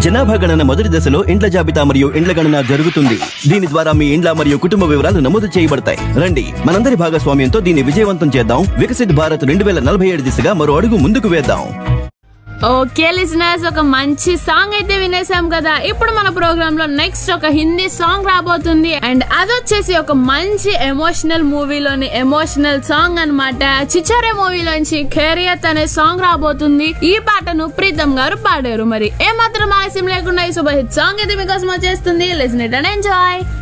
జనాభా గణన మొదటి దశలో ఇండ్ల జాబితా మరియు ఇండ్ల గణన జరుగుతుంది దీని ద్వారా మీ ఇండ్ల మరియు కుటుంబ వివరాలు నమోదు చేయబడతాయి రండి మనందరి భాగస్వామ్యంతో దీన్ని విజయవంతం చేద్దాం వికసిత్ భారత్ రెండు వేల నలభై ఏడు దిశగా మరో అడుగు ముందుకు వేద్దాం ఓకే లిసనర్స్ ఒక మంచి సాంగ్ అయితే వినేసాం కదా ఇప్పుడు మన ప్రోగ్రామ్ లో నెక్స్ట్ ఒక హిందీ సాంగ్ రాబోతుంది అండ్ అదొచ్చేసి ఒక మంచి ఎమోషనల్ మూవీలోని ఎమోషనల్ సాంగ్ అన్నమాట చిచారే మూవీలోంచి ఖేరియత్ అనే సాంగ్ రాబోతుంది ఈ పాటను ప్రీతం గారు పాడారు మరి ఏమాత్రం ఆలస్యం లేకుండా ఈ శుభ హిట్ సాంగ్ అయితే మీకోసం వచ్చేస్తుంది లిసన్ ఇట్ అండ్ ఎంజాయ్